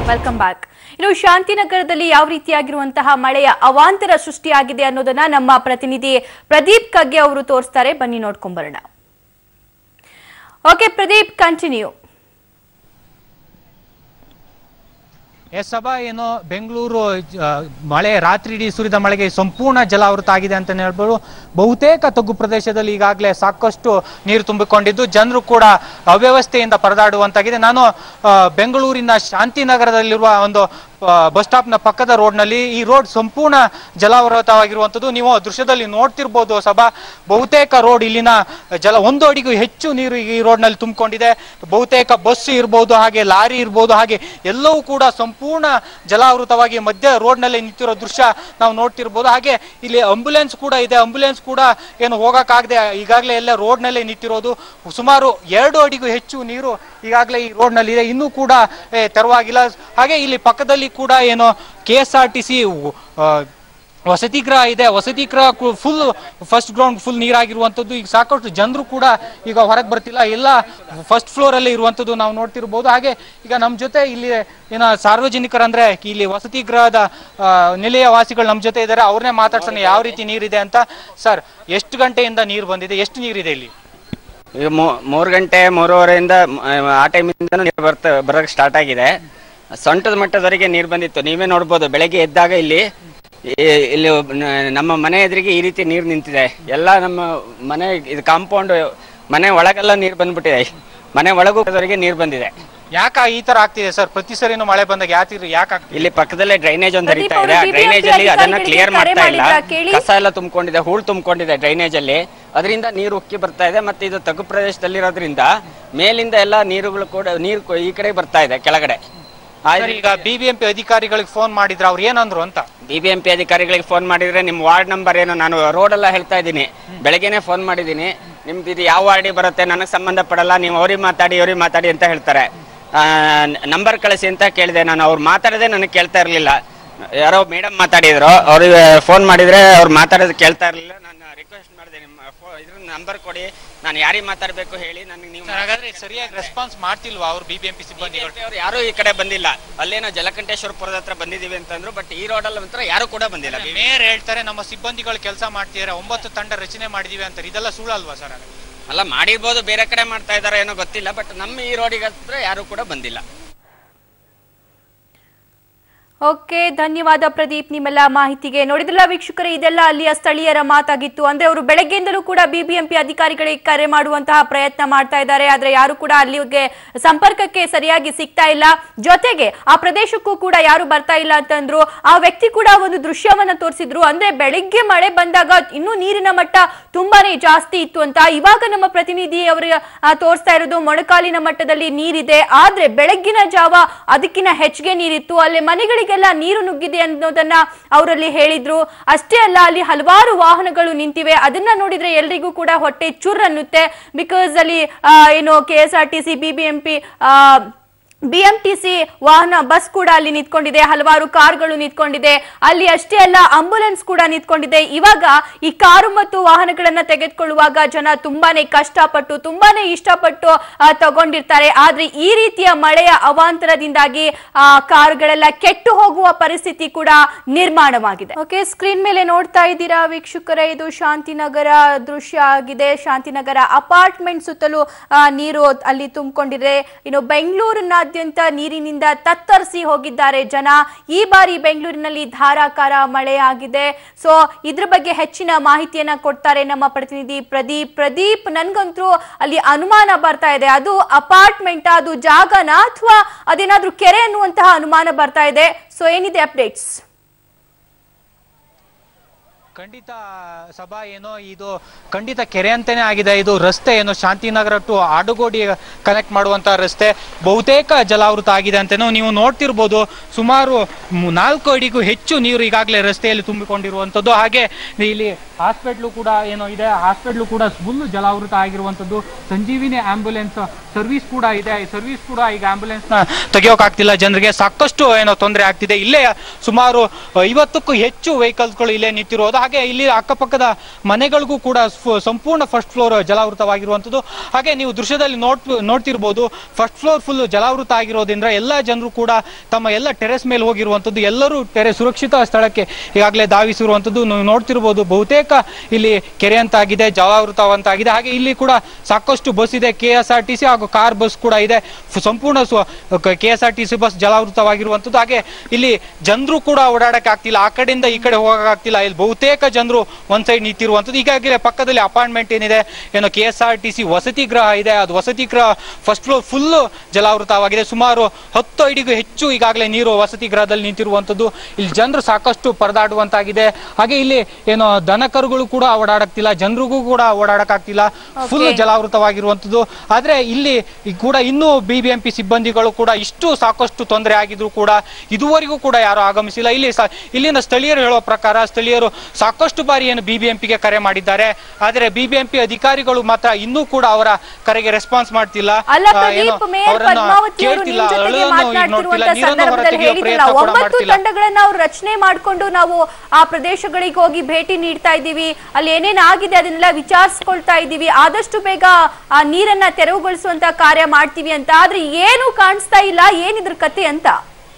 Welcome back ಇನ್ನು ಶಾಂತಿನಗರದಲ್ಲಿ ಯಾವ ರೀತಿಯಾಗಿರುವಂತಹ ಮಳೆಯ ಅವಾಂತರ ಸೃಷ್ಟಿಯಾಗಿದೆ ಅನ್ನೋದನ್ನ ನಮ್ಮ ಪ್ರತಿನಿಧಿ ಪ್ರದೀಪ್ ಕಗ್ಗೆ ಅವರು ತೋರಿಸ್ತಾರೆ ಬನ್ನಿ ನೋಡ್ಕೊಂಬರೋಣ ಓಕೆ ಪ್ರದೀಪ್ ಕಂಟಿನ್ಯೂ ಎಸ್ ಸಭಾ ಏನು ಬೆಂಗಳೂರು ಆ, ಮಳೆ ರಾತ್ರಿ ಇಡೀ ಸುರಿದ ಮಳೆಗೆ ಸಂಪೂರ್ಣ ಜಲಾವೃತ ಆಗಿದೆ ಅಂತ ಹೇಳ್ಬೋದು ಬಹುತೇಕ ತಗ್ಗು ಪ್ರದೇಶದಲ್ಲಿ ಈಗಾಗಲೇ ಸಾಕಷ್ಟು ನೀರು ತುಂಬಿಕೊಂಡಿದ್ದು ಜನರು ಕೂಡ ಅವ್ಯವಸ್ಥೆಯಿಂದ ಪರದಾಡುವಂತಾಗಿದೆ ನಾನು ಆ, ಬೆಂಗಳೂರಿನ ಶಾಂತಿನಗರದಲ್ಲಿರುವ ಒಂದು ಬಸ್ ಸ್ಟಾಪ್ನ ಪಕ್ಕದ ರೋಡ್ನಲ್ಲಿ ಈ ರೋಡ್ ಸಂಪೂರ್ಣ ಜಲಾವೃತವಾಗಿರುವಂಥದ್ದು ನೀವು ದೃಶ್ಯದಲ್ಲಿ ನೋಡ್ತಿರ್ಬೋದು ಸಭಾ ಬಹುತೇಕ ರೋಡ್ ಇಲ್ಲಿನ ಜಲ ಒಂದು ಅಡಿಗೂ ಹೆಚ್ಚು ನೀರು ಈ ರೋಡ್ನಲ್ಲಿ ತುಂಬಿಕೊಂಡಿದೆ ಬಹುತೇಕ ಬಸ್ ಇರ್ಬೋದು ಹಾಗೆ ಲಾರಿ ಇರ್ಬೋದು ಹಾಗೆ ಎಲ್ಲವೂ ಕೂಡ ಸಂಪೂರ್ಣ ಜಲಾವೃತವಾಗಿ ಮಧ್ಯ ರೋಡ್ನಲ್ಲಿ ನಿಂತಿರೋ ದೃಶ್ಯ ನಾವು ನೋಡ್ತಿರ್ಬೋದು ಹಾಗೆ ಇಲ್ಲಿ ಆಂಬುಲೆನ್ಸ್ ಕೂಡ ಇದೆ ಆಂಬುಲೆನ್ಸ್ ಕೂಡ ಏನು ಹೋಗಕ್ಕಾಗದೆ ಈಗಾಗಲೇ ಎಲ್ಲ ರೋಡ್ನಲ್ಲೇ ನಿಂತಿರೋದು ಸುಮಾರು ಎರಡು ಅಡಿಗೂ ಹೆಚ್ಚು ನೀರು ಈಗಾಗಲೇ ಈ ರೋಡ್ನಲ್ಲಿ ಇದೆ ಇನ್ನೂ ಕೂಡ ಏ, ತೆರವಾಗಿಲ್ಲ ಹಾಗೆ ಇಲ್ಲಿ ಪಕ್ಕದಲ್ಲಿ ಕೂಡ ಏನು K S R T C ವಸತಿ ಗೃಹ ಇದೆ ವಸತಿ ಗೃಹ ಫುಲ್ ಫಸ್ಟ್ ಗ್ರೌಂಡ್ ಫುಲ್ ನೀರಾಗಿರುವಂಥದ್ದು ಈಗ ಸಾಕಷ್ಟು ಜನರು ಕೂಡ ಈಗ ಹೊರಗೆ ಬರ್ತಿಲ್ಲ ಎಲ್ಲ ಫಸ್ಟ್ ಫ್ಲೋರ್ ಅಲ್ಲಿ ಇರುವಂಥದ್ದು ನಾವು ನೋಡ್ತಿರ್ಬೋದು ಹಾಗೆ ಈಗ ನಮ್ಮ ಜೊತೆ ಇಲ್ಲಿ ಏನ ಸಾರ್ವಜನಿಕರಂದ್ರೆ ಇಲ್ಲಿ ವಸತಿ ಗೃಹದ ಆ, ನಿಲಯ ವಾಸಿಗಳು ನಮ್ಮ ಜೊತೆ ಇದ್ದಾರೆ ಅವ್ರನ್ನೇ ಮಾತಾಡ್ಸೋಣ ಯಾವ ರೀತಿ ನೀರಿದೆ ಅಂತ ಸರ್ ಎಷ್ಟು ಗಂಟೆಯಿಂದ ನೀರು ಬಂದಿದೆ ಎಷ್ಟು ನೀರಿದೆ ಇಲ್ಲಿ ಈಗ ಮೂ- ಮೂರು ಗಂಟೆ ಮೂರುವರೆಯಿಂದ ಮ್, ಆ ಟೈಮಿಂದ ನೀರು ಬರ್ತ ಬರೋಕ್ಕೆ ಸ್ಟಾರ್ಟ್ ಆಗಿದೆ ಸೊಂಟದ ಮಟ್ಟದವರೆಗೆ ನೀರು ಬಂದಿತ್ತು ನೀವೇ ನೋಡ್ಬೋದು ಬೆಳಗ್ಗೆ ಎದ್ದಾಗ ಇಲ್ಲಿ ಈ- ಇಲ್ಲಿ ಒಬ್ಬ ನ- ನಮ್ಮ ಮನೆ ಎದುರಿಗೆ ಈ ರೀತಿ ನೀರು ನಿಂತಿದೆ ಎಲ್ಲ ನಮ್ಮ ಮನೆ ಇದು ಕಾಂಪೌಂಡ್ ಮನೆ ಒಳಗೆಲ್ಲ ನೀರು ಬಂದ್ಬಿಟ್ಟಿದೆ ಮನೆ ಒಳಗುವರೆಗೆ ನೀರು ಬಂದಿದೆ ಯಾಕ ಈ ತರ ಆಗ್ತಿದೆ ಸರ್ ಪ್ರತಿ ಸರಿನೂ ಮಳೆ ಬಂದಾಗ ಯಾಕೆ ಯಾಕೆ ಆಗ್ತಿದೆ ಇಲ್ಲಿ ಪಕ್ಕದಲ್ಲೇ ಡ್ರೈನೇಜ್ ಒಂದು ಪ್ರದೀಪ್ ಹರಿತಾ ಇದೆ ಆ ಅವರು ಡ್ರೈನೇಜ್ BBMP ಅಲ್ಲಿ ಅದನ್ನ ಅಧಿಕಾರಿಗಳಿಗೆ ಕ್ಲಿಯರ್ ಕರೆ ಮಾಡ್ತಾ ಇಲ್ಲ ಮಾಡಿದ್ರಾ ಕೇಳಿ? ಕಸ ಎಲ್ಲ ತುಂಬಿಕೊಂಡಿದೆ ಹೂಳು ತುಂಬಿಕೊಂಡಿದೆ ಡ್ರೈನೇಜ್ ಅಲ್ಲಿ ಅದರಿಂದ ನೀರು ಉಕ್ಕಿ ಬರ್ತಾ ಇದೆ ಮತ್ತೆ ಇದು ತಗ್ಗು ಪ್ರದೇಶದಲ್ಲಿರೋದ್ರಿಂದ ಮೇಲಿಂದ ಎಲ್ಲ ನೀರುಗಳು ಕೂಡ ನೀರು ಕೊ- ಈ ಕಡೆ ಬರ್ತಾ ಇದೆ ಕೆಳಗಡೆ ಸರ್, ಈಗ ಬಿಬಿಎಂಪಿ ಅಧಿಕಾರಿಗಳಿಗೆ ಫೋನ್ ಮಾಡಿದ್ರ ಅವ್ರು ಏನಂದ್ರು ಅಂತ ಬಿ ಬಿ ಎಂ ಪಿ ಅಧಿಕಾರಿಗಳಿಗೆ ಫೋನ್ ಮಾಡಿದ್ರೆ ನಿಮ್ಮ ವಾರ್ಡ್ ನಂಬರ್ ಏನು ನಾನು ರೋಡ್ ಎಲ್ಲ ಹೇಳ್ತಾ ಇದ್ದೀನಿ ಬೆಳಗ್ಗೆನೆ ಫೋನ್ ಮಾಡಿದ್ದೀನಿ ನಿಮ್ದು ಇದು ಯಾವ ವಾರ್ಡಿಗೆ ಬರುತ್ತೆ ನನಗೆ ಸಂಬಂಧ ಪಡಲ್ಲ ನೀವು ಅವ್ರಿಗೆ ಮಾತಾಡಿ ಇವ್ರಿಗೆ ಮಾತಾಡಿ ಅಂತ ಹೇಳ್ತಾರೆ ನಂಬರ್ ಕಳಿಸಿ ಅಂತ ಕೇಳಿದೆ ನಾನು ಅವ್ರು ಮಾತಾಡದೆ ನನಗೆ ಕೇಳ್ತಾ ಇರಲಿಲ್ಲ ಯಾರೋ ಮೇಡಮ್ ಮಾತಾಡಿದ್ರು ಅವ್ರಿಗೆ ಫೋನ್ ಮಾಡಿದ್ರೆ ಅವ್ರು ಮಾತಾಡೋದು ಕೇಳ್ತಾ ಇರಲಿಲ್ಲ ನಾನು ರಿಕ್ವೆಸ್ಟ್ ಮಾಡಿದೆ ನಿಮ್ಮ ಫೋ ಇದ್ರ ನಂಬರ್ ಕೊಡಿ ನಾನು ಯಾರಿಗೆ ಮಾತಾಡಬೇಕು ಹೇಳಿ ನನಗೆ ನೀವು ಸರ್, ಹಾಗಾದ್ರೆ ಸರಿಯಾಗಿ ರೆಸ್ಪಾನ್ಸ್ ಮಾಡ್ತಿಲ್ವಾ ಅವ್ರು ಬಿಬಿಎಂಪಿ ಸಿಬ್ಬಂದಿಗಳು ಅವ್ರು ಯಾರು ಈ ಕಡೆ ಬಂದಿಲ್ಲ ಅಲ್ಲೇನೋ ಜಲಕಂಠೇಶ್ವರಪುರದ ಹತ್ರ ಬಂದಿದೀವಿ ಅಂತಂದ್ರು ಬಟ್ ಈ ರೋಡಲ್ಲಿ ಮಾತ್ರ ಯಾರು ಕೂಡ ಬಂದಿಲ್ಲ ಮೇಯರ್ ಹೇಳ್ತಾರೆ ನಮ್ಮ ಸಿಬ್ಬಂದಿಗಳು ಕೆಲಸ ಮಾಡ್ತಿದ್ದಾರೆ ಒಂಬತ್ತು ತಂಡ ರಚನೆ ಮಾಡಿದೀವಿ ಅಂತಾರೆ ಇದೆಲ್ಲ ಸುಳ್ಳಲ್ವಾ ಸರ್ ಹಾಗಾದ್ರೆ? ಅಲ್ಲ ಮಾಡಿರ್ಬೋದು ಬೇರೆ ಕಡೆ ಮಾಡ್ತಾ ಇದಾರೆ ಏನೋ ಗೊತ್ತಿಲ್ಲ ಬಟ್ ನಮ್ಮ ಈ ರೋಡಿಗೆ ಹತ್ರ ಯಾರು ಕೂಡ ಬಂದಿಲ್ಲ ಓಕೆ ಧನ್ಯವಾದ ಪ್ರದೀಪ್ ನಿಮ್ಮೆಲ್ಲ ಮಾಹಿತಿಗೆ ನೋಡಿದ್ರಲ್ಲ ವೀಕ್ಷಕರೇ ಇದೆಲ್ಲ ಅಲ್ಲಿಯ ಸ್ಥಳೀಯರ ಮಾತಾಗಿತ್ತು ಅಂದ್ರೆ ಅವರು ಬೆಳಗ್ಗೆಯಿಂದಲೂ ಕೂಡ ಬಿಬಿಎಂಪಿ ಅಧಿಕಾರಿಗಳಿಗೆ ಕರೆ ಮಾಡುವಂತಹ ಪ್ರಯತ್ನ ಮಾಡ್ತಾ ಇದ್ದಾರೆ ಆದ್ರೆ ಯಾರು ಕೂಡ ಅಲ್ಲಿಗೆ ಸಂಪರ್ಕಕ್ಕೆ ಸರಿಯಾಗಿ ಸಿಗ್ತಾ ಇಲ್ಲ ಜೊತೆಗೆ ಆ ಪ್ರದೇಶಕ್ಕೂ ಕೂಡ ಯಾರು ಬರ್ತಾ ಇಲ್ಲ ಅಂತಂದ್ರು ಆ ವ್ಯಕ್ತಿ ಕೂಡ ಒಂದು ದೃಶ್ಯವನ್ನ ತೋರಿಸಿದ್ರು ಅಂದ್ರೆ ಬೆಳಿಗ್ಗೆ ಮಳೆ ಬಂದಾಗ ಇನ್ನೂ ನೀರಿನ ಮಟ್ಟ ತುಂಬಾನೇ ಜಾಸ್ತಿ ಇತ್ತು ಅಂತ ಇವಾಗ ನಮ್ಮ ಪ್ರತಿನಿಧಿ ಅವರು ತೋರಿಸ್ತಾ ಇರೋದು ಮೊಣಕಾಲಿನ ಮಟ್ಟದಲ್ಲಿ ನೀರಿದೆ ಆದ್ರೆ ಬೆಳಗ್ಗಿನ ಜಾವ ಅದಕ್ಕಿಂತ ಹೆಚ್ಚಿಗೆ ನೀರಿತ್ತು ಅಲ್ಲಿ ಮನೆಗಳಿಗೆಲ್ಲ ನೀರು ನುಗ್ಗಿದೆ ಅನ್ನೋದನ್ನ ಅವರಲ್ಲಿ ಹೇಳಿದ್ರು ಅಷ್ಟೇ ಅಲ್ಲ ಅಲ್ಲಿ ಹಲವಾರು ವಾಹನಗಳು ನಿಂತಿವೆ ಅದನ್ನ ನೋಡಿದ್ರೆ ಎಲ್ರಿಗೂ ಕೂಡ ಹೊಟ್ಟೆ ಚುರ್ ಅನ್ನುತ್ತೆ ಬಿಕಾಸ್ ಅಲ್ಲಿ ಆ, ಏನು K S R T C BBMP BMTC ವಾಹನ ಬಸ್ ಕೂಡ ಅಲ್ಲಿ ನಿಂತ್ಕೊಂಡಿದೆ ಹಲವಾರು ಕಾರ್ಗಳು ನಿಂತ್ಕೊಂಡಿದೆ ಅಲ್ಲಿ ಅಷ್ಟೇ ಅಲ್ಲ ಆಂಬುಲೆನ್ಸ್ ಕೂಡ ನಿಂತ್ಕೊಂಡಿದೆ ಇವಾಗ ಈ ಕಾರು ಮತ್ತು ವಾಹನಗಳನ್ನ ತೆಗೆದುಕೊಳ್ಳುವಾಗ ಜನ ತುಂಬಾನೇ ಕಷ್ಟಪಟ್ಟು ತುಂಬಾನೇ ಇಷ್ಟಪಟ್ಟು ಆ, ತಗೊಂಡಿರ್ತಾರೆ ಆದ್ರೆ ಈ ರೀತಿಯ ಮಳೆಯ ಅವಾಂತರದಿಂದಾಗಿ ಆ ಕಾರುಗಳೆಲ್ಲ ಕೆಟ್ಟು ಹೋಗುವ ಪರಿಸ್ಥಿತಿ ಕೂಡ ನಿರ್ಮಾಣವಾಗಿದೆ ಓಕೆ ಸ್ಕ್ರೀನ್ ಮೇಲೆ ನೋಡ್ತಾ ಇದ್ದೀರಾ ವೀಕ್ಷಕರೇ ಇದು ಶಾಂತಿನಗರ ದೃಶ್ಯ ಆಗಿದೆ ಶಾಂತಿನಗರ ಅಪಾರ್ಟ್ಮೆಂಟ್ ಸುತ್ತಲೂ ಆ, ನೀರು ಅಲ್ಲಿ ತುಂಬಿಕೊಂಡಿದೆ ಇನ್ನು ಬೆಂಗಳೂರಿನಾದ್ಯಂತ ನೀರಿನಿಂದ ತತ್ತರಿಸಿ ಹೋಗಿದ್ದಾರೆ ಜನ ಈ ಬಾರಿ ಬೆಂಗಳೂರಿನಲ್ಲಿ ಧಾರಾಕಾರ ಮಳೆ ಆಗಿದೆ ಸೊ ಇದ್ರ ಬಗ್ಗೆ ಹೆಚ್ಚಿನ ಮಾಹಿತಿಯನ್ನ ಕೊಡ್ತಾರೆ ನಮ್ಮ ಪ್ರತಿನಿಧಿ ಪ್ರದೀಪ್ ಪ್ರದೀಪ್ ನನ್ಗಂತೂ ಅಲ್ಲಿ ಅನುಮಾನ ಬರ್ತಾ ಇದೆ ಅದು ಅಪಾರ್ಟ್ಮೆಂಟ್ ಅದು ಜಾಗನ ಅಥವಾ ಅದೇನಾದ್ರೂ ಕೆರೆ ಅನ್ನುವಂತಹ ಅನುಮಾನ ಬರ್ತಾ ಇದೆ ಸೊ ಏನಿದೆ ಅಪ್ಡೇಟ್ಸ್ ಖಂಡಿತ ಸಭಾ ಏನೋ ಇದು ಖಂಡಿತ ಕೆರೆ ಅಂತಾನೆ ಆಗಿದೆ ಇದು ರಸ್ತೆ ಏನು ಶಾಂತಿನಗರ ಟು ಆಡುಗೋಡಿ ಕನೆಕ್ಟ್ ಮಾಡುವಂತ ರಸ್ತೆ ಬಹುತೇಕ ಜಲಾವೃತ ಆಗಿದೆ ಅಂತನೂ ನೀವು ನೋಡ್ತಿರ್ಬೋದು ಸುಮಾರು ಮು- ನಾಲ್ಕು ಅಡಿಗೂ ಹೆಚ್ಚು ನೀರು ಈಗಾಗಲೇ ರಸ್ತೆಯಲ್ಲಿ ತುಂಬಿಕೊಂಡಿರುವಂಥದ್ದು ಹಾಗೆ ಇಲ್ಲಿ ಹಾಸ್ಪಿಟ್ಲು ಕೂಡ ಏನೋ ಇದೆ ಹಾಸ್ಪಿಟ್ಲು ಕೂಡ ಫುಲ್ ಜಲಾವೃತ ಆಗಿರುವಂಥದ್ದು ಸಂಜೀವಿನಿ ಆಂಬ್ಯುಲೆನ್ಸ್ ಸರ್ವಿಸ್ ಕೂಡ ಇದೆ ಈ ಸರ್ವಿಸ್ ಕೂಡ ಈಗ ಆಂಬ್ಯುಲೆನ್ಸ್ ನ ತೆಗಿಯೋಕ್ಕಾಗ್ತಿಲ್ಲ ಜನರಿಗೆ ಸಾಕಷ್ಟು ಏನೋ ತೊಂದರೆ ಆಗ್ತಿದೆ ಇಲ್ಲೇ ಸುಮಾರು ಐವತ್ತಕ್ಕೂ ಹೆಚ್ಚು ವೆಹಿಕಲ್ಸ್ಗಳು ಇಲ್ಲೇ ನಿಂತಿರೋದು ಹಾಗೆ ಇಲ್ಲಿ ಅಕ್ಕಪಕ್ಕದ ಮನೆಗಳಿಗೂ ಕೂಡ ಸ್ಫು- ಸಂಪೂರ್ಣ ಫಸ್ಟ್ ಫ್ಲೋರ್ ಜಲಾವೃತವಾಗಿರುವಂಥದ್ದು ಹಾಗೆ ನೀವು ದೃಶ್ಯದಲ್ಲಿ ನೋಡ್ ನೋಡ್ತಿರ್ಬೋದು ಫಸ್ಟ್ ಫ್ಲೋರ್ ಫುಲ್ ಜಲಾವೃತ ಆಗಿರೋದ್ರಿಂದ ಎಲ್ಲ ಜನರು ಕೂಡ ತಮ್ಮ ಎಲ್ಲ ಟೆರೆಸ್ ಮೇಲೆ ಹೋಗಿರುವಂಥದ್ದು ಎಲ್ಲರೂ ಟೆರೆ ಸುರಕ್ಷಿತ ಸ್ಥಳಕ್ಕೆ ಈಗಾಗಲೇ ಧಾವಿಸಿರುವಂಥದ್ದು ನೀವು ನೋಡ್ತಿರ್ಬೋದು ಬಹುತೇಕ ಇಲ್ಲಿ ಕೆರೆ ಅಂತಾಗಿದೆ ಜಲಾವೃತವಂತಾಗಿದೆ ಹಾಗೆ ಇಲ್ಲಿ ಕೂಡ ಸಾಕಷ್ಟು ಬಸ್ ಇದೆ K S R T C ಹಾಗೂ ಕಾರ್ ಬಸ್ ಕೂಡ ಇದೆ ಫು- ಸಂಪೂರ್ಣ K S R T C bus ಜಲಾವೃತವಾಗಿರುವಂಥದ್ದು ಹಾಗೆ ಇಲ್ಲಿ ಜನರು ಕೂಡ ಓಡಾಡಕ್ಕೆ ಆಗ್ತಿಲ್ಲ ಆ ಕಡೆಯಿಂದ ಈ ಕಡೆ ಹೋಗಕ್ಕಾಗ್ತಿಲ್ಲ ಇಲ್ಲಿ ಬಹುತೇಕ ಜನರು ಒಂದ್ ಸೈಡ್ ನಿಂತಿರುವಂಥದ್ದು ಈಗಾಗಲೇ ಪಕ್ಕದಲ್ಲಿ ಅಪಾರ್ಟ್ಮೆಂಟ್ ಏನಿದೆ ಏನೋ K S R T C ವಸತಿ ಗೃಹ ಇದೆ ಅದು ವಸತಿ ಗೃಹ ಫಸ್ಟ್ ಫ್ಲೋರ್ ಫುಲ್ ಜಲಾವೃತವಾಗಿದೆ ಸುಮಾರು ಹತ್ತು ಅಡಿಗೂ ಹೆಚ್ಚು ಈಗಾಗಲೇ ನೀರು ವಸತಿ ಗೃಹದಲ್ಲಿ ನಿಂತಿರುವಂಥದ್ದು ಇಲ್ಲಿ ಜನರು ಸಾಕಷ್ಟು ಪರದಾಡುವಂತಾಗಿದೆ ಹಾಗೆ ಇಲ್ಲಿ ಏನೋ ದನ ಕರುಗಳು ಕೂಡ ಓಡಾಡಕ್ತಿಲ್ಲ ಜನರಿಗೂ ಕೂಡ ಓಡಾಡಕ್ಕಾಗ್ತಿಲ್ಲ ಫುಲ್ Okay. ಜಲಾವೃತವಾಗಿರುವಂಥದ್ದು ಆದ್ರೆ ಇಲ್ಲಿ ಈ ಕೂಡ ಇನ್ನೂ ಬಿಬಿಎಂಪಿ ಸಿಬ್ಬಂದಿಗಳು ಕೂಡ ಇಷ್ಟು ಸಾಕಷ್ಟು ತೊಂದರೆ ಆಗಿದ್ರು ಕೂಡ ಇದುವರೆಗೂ ಕೂಡ ಯಾರು ಆಗಮಿಸಿಲ್ಲ ಇಲ್ಲಿ ಸ- ಇಲ್ಲಿನ ಸ್ಥಳೀಯರು ಹೇಳೋ ಪ್ರಕಾರ ಸ್ಥಳೀಯರು ಸಾಕಷ್ಟು ಬಾರಿ ಏನು ಬಿಬಿಎಂಪಿಗೆ ಕರೆ ಮಾಡಿದ್ದಾರೆ ಆದ್ರೆ ಬಿಬಿಎಂಪಿ ಅಧಿಕಾರಿಗಳು ಮಾತ್ರ ಇನ್ನೂ ಕೂಡ ಅವರ ಕರೆಗೆ ರೆಸ್ಪಾನ್ಸ್ ಮಾಡ್ತಿಲ್ಲ ಅಲ್ಲ ಆ, ಏನು ಪ್ರದೀಪ್ ಮೇಯರ್ ಅವರನ್ನ ಪದ್ಮಾವತಿ ಅವರು ಕೇಳ್ತಿಲ್ಲ, ನಿಮ್ ಜೊತೆಗೆ ಅಳಲನ್ನು ಈಗ ನೋಡ್ತಿಲ್ಲ, ಮಾತನಾಡ್ತಿರುವಂತ ನೀರನ್ನು ಹೊರ ಸಂದರ್ಭದಲ್ಲಿ ತೆಗೆಯೋ ಹೇಳಿದ್ರಲ್ಲ ಪ್ರಯತ್ನ ಕೂಡ ಒಂಬತ್ತು ಮಾಡ್ತಿಲ್ಲ. ತಂಡಗಳನ್ನ ಅವ್ರು ರಚನೆ ಮಾಡ್ಕೊಂಡು ನಾವು ಆ ಪ್ರದೇಶಗಳಿಗೆ ಹೋಗಿ ಭೇಟಿ ನೀಡ್ತಾ ಇದ್ದೀವಿ ಅಲ್ಲಿ ಏನೇನ್ ಆಗಿದೆ ಅದನ್ನೆಲ್ಲ ವಿಚಾರಿಸ್ಕೊಳ್ತಾ ಇದ್ದೀವಿ ಆದಷ್ಟು ಬೇಗ ಆ ನೀರನ್ನ ತೆರವುಗೊಳಿಸುವಂತ ಕಾರ್ಯ ಮಾಡ್ತೀವಿ ಅಂತ ಆದ್ರೆ ಏನು ಕಾಣಿಸ್ತಾ ಇಲ್ಲ ಏನಿದ್ರ ಕತೆ ಅಂತ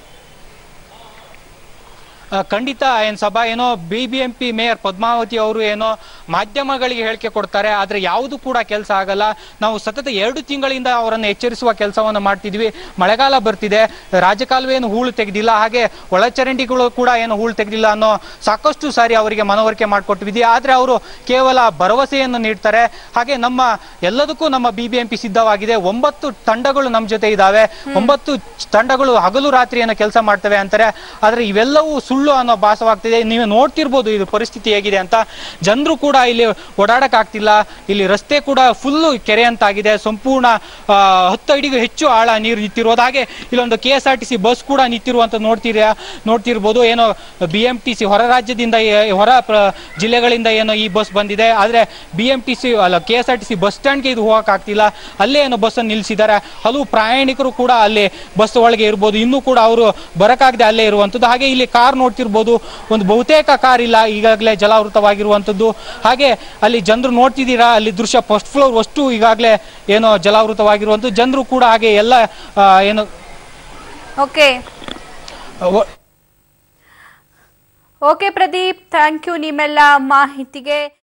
ಆ, ಖಂಡಿತ ಏನ್ ಸಭಾ ಏನೋ ಬಿಬಿಎಂಪಿ ಮೇಯರ್ ಪದ್ಮಾವತಿ ಅವರು ಏನೋ ಮಾಧ್ಯಮಗಳಿಗೆ ಹೇಳಿಕೆ ಕೊಡ್ತಾರೆ ಆದ್ರೆ ಯಾವುದು ಕೂಡ ಕೆಲಸ ಆಗಲ್ಲ ನಾವು ಸತತ ಎರಡು ತಿಂಗಳಿಂದ ಅವರನ್ನು ಎಚ್ಚರಿಸುವ ಕೆಲಸವನ್ನು ಮಾಡ್ತಿದ್ವಿ ಮಳೆಗಾಲ ಬರ್ತಿದೆ ರಾಜಕಾಲುವೆಯನ್ನು ಹೂಳು ತೆಗೆದಿಲ್ಲ ಹಾಗೆ ಒಳಚರಂಡಿಗಳು ಕೂಡ ಏನು ಹೂಳು ತೆಗೆದಿಲ್ಲ ಅನ್ನೋ ಸಾಕಷ್ಟು ಸಾರಿ ಅವರಿಗೆ ಮನವರಿಕೆ ಮಾಡಿಕೊಟ್ಟಿದ್ವಿ ಆದ್ರೆ ಅವರು ಕೇವಲ ಭರವಸೆಯನ್ನು ನೀಡ್ತಾರೆ ಹಾಗೆ ನಮ್ಮ ಎಲ್ಲದಕ್ಕೂ ನಮ್ಮ ಬಿಬಿಎಂಪಿ ಸಿದ್ಧವಾಗಿದೆ ಒಂಬತ್ತು ತಂಡಗಳು ನಮ್ಮ ಜೊತೆ ಇದಾವೆ ಒಂಬತ್ತು ತಂಡಗಳು ಹಗಲು ರಾತ್ರಿ ಏನೋ ಕೆಲಸ ಮಾಡ್ತವೆ ಅಂತಾರೆ ಆದ್ರೆ ಇವೆಲ್ಲವೂ ಸುಳ್ಳು ಅನ್ನೋ ಭಾಸವಾಗ್ತಿದೆ ನೀವು ನೋಡ್ತಿರ್ಬೋದು ಇದು ಪರಿಸ್ಥಿತಿ ಹೇಗಿದೆ ಅಂತ ಜನರು ಕೂಡ ಇಲ್ಲಿ ಓಡಾಡಕ್ ಆಗ್ತಿಲ್ಲ ಇಲ್ಲಿ ರಸ್ತೆ ಕೂಡ ಫುಲ್ಲು ಕೆರೆ ಅಂತಾಗಿದೆ ಸಂಪೂರ್ಣ ಆ, ಹತ್ತು ಅಡಿಗೂ ಹೆಚ್ಚು ಆಳ ನೀರು ನಿಂತಿರೋದು ಹಾಗೆ ಇಲ್ಲೊಂದು K S R T C bus ಕೂಡ ನಿಂತಿರುವಂತ ನೋಡ್ತೀರ ನೋಡ್ತಿರ್ಬೋದು ಏನೋ ಬಿ ಎಂ ಟಿ ಸಿ ಹೊರ ರಾಜ್ಯದಿಂದ ಏ- ಹೊರ ಪ್ರ- ಜಿಲ್ಲೆಗಳಿಂದ ಏನೋ ಈ ಬಸ್ ಬಂದಿದೆ ಆದ್ರೆ ಬಿ ಎಂ ಟಿ ಸಿ ಅಲ್ಲ K S R T C bus ಸ್ಟ್ಯಾಂಡ್ಗೆ ಇದು ಹೋಗಕ್ ಆಗ್ತಿಲ್ಲ ಅಲ್ಲೇ ಏನೋ ಬಸ್ ಅನ್ನು ನಿಲ್ಲಿಸಿದ್ದಾರೆ ಹಲವು ಪ್ರಯಾಣಿಕರು ಕೂಡ ಅಲ್ಲಿ ಬಸ್ ಒಳಗೆ ಇರ್ಬೋದು ಇನ್ನೂ ಕೂಡ ಅವರು ಬರಕಾಗದೆ ಅಲ್ಲೇ ಇರುವಂತದ್ದು ಹಾಗೆ ಇಲ್ಲಿ ಕಾರ್ ನೋಡ್ತಿರ್ಬೋದು ಒಂದು ಬಹುತೇಕ ಕಾರ್ ಇಲ್ಲ ಈಗಾಗಲೇ ಜಲಾವೃತವಾಗಿರುವಂತದ್ದು ಹಾಗೆ ಅಲ್ಲಿ ಜನರು ನೋಡ್ತಿದ್ದೀರಾ ಅಲ್ಲಿ ದೃಶ್ಯ ಫಸ್ಟ್ ಫ್ಲೋರ್ ಅಷ್ಟು ಈಗಾಗಲೇ ಏನೋ ಜಲಾವೃತವಾಗಿರುವಂಥದ್ದು ಜನರು ಕೂಡ ಹಾಗೆ ಎಲ್ಲ ಆ, ಏನು ಓಕೆ ಒ- ಓಕೆ ಪ್ರದೀಪ್ ಥ್ಯಾಂಕ್ ಯು ನಿಮ್ಮೆಲ್ಲ ಮಾಹಿತಿಗೆ